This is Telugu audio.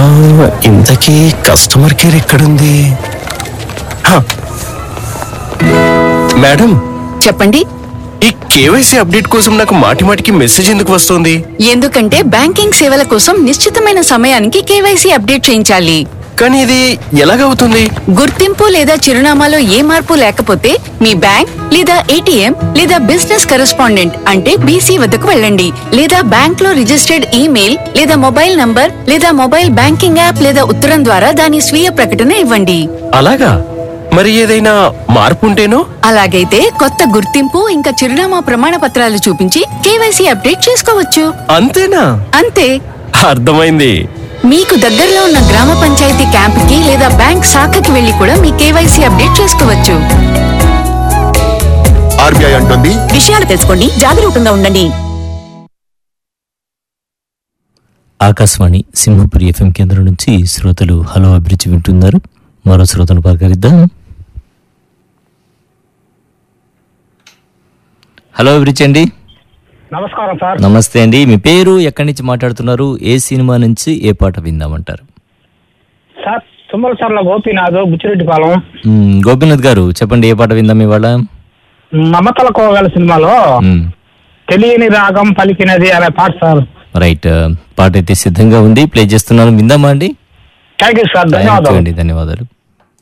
ఇంతకీ కస్టమర్ కేర్ ఎక్కడుంది హ. మేడం చెప్పండి ఈ కేవైసీ అప్డేట్ కోసం నాకు మాటి మాటికి మెసేజ్ ఎందుకు వస్తుంది ఎందుకంటే బ్యాంకింగ్ సేవల కోసం నిశ్చితమైన సమయానికి కేవైసీ అప్డేట్ చేయించాలి కానీ ఇది ఎలాగవుతుంది గుర్తింపు లేదా చిరునామాలో ఏ మార్పు లేకపోతే మీ బ్యాంక్ లేదా ఏటీఎం లేదా బిజినెస్ కరెస్పాండెంట్ అంటే బీసీ వద్దకు వెళ్ళండి లేదా బ్యాంక్ లో రిజిస్టర్డ్ ఈమెయిల్ లేదా మొబైల్ నంబర్ లేదా మొబైల్ బ్యాంకింగ్ యాప్ లేదా ఉత్తరం ద్వారా దాని స్వీయ ప్రకటన ఇవ్వండి అలాగా మరి ఏదైనా మార్పు ఉంటేనో అలాగైతే కొత్త గుర్తింపు ఇంకా చిరునామా ప్రమాణ పత్రాలు చూపించి కేవైసీ అప్డేట్ చేసుకోవచ్చు అంతేనా అంతే అర్థమైంది మీకు దగ్గరలో ఉన్న గ్రామ పంచాయతీ క్యాంపుకి లేదా బ్యాంక్ శాఖకి వెళ్లి కూడా మీ కేవైసీ అప్డేట్ చేసుకోవచ్చు ఆర్బీఐ అంటుంది విషయాలు తెలుసుకోండి జాగరూకంగా ఉండండి ఆకాశవాణి సింహపురి ఎఫ్ఎం కేంద్రం నుంచి శ్రోతలు హలో అభిరుచి వింటున్నారు మరో శ్రోతను పలకరిద్దాం హలో అభిరుచి అండి నమస్కారం సార్ నమస్తే అండి మీ పేరు ఎక్కడి నుంచి మాట్లాడుతున్నారు ఏ సినిమా నుంచి ఏ పాట విందామంటారు సార్ తుమ్మల సార్ల గోపీనాథ్ బుచ్చిరెడ్డిపాలెం మ్, గోపీనాథ్ గారు చెప్పండి ఏ పాట విందాం ఇవాళ మమతల కోగల సినిమాలో మ్, తెలియని రాగం పలికినది అనే పాట సార్ రైట్ ఆ, పాట అయితే సిద్ధంగా ఉంది ప్లే చేస్తున్నాను విందామా అండి thank you sir thank you ధన్యవాదాలు అండి ధన్యవాదాలు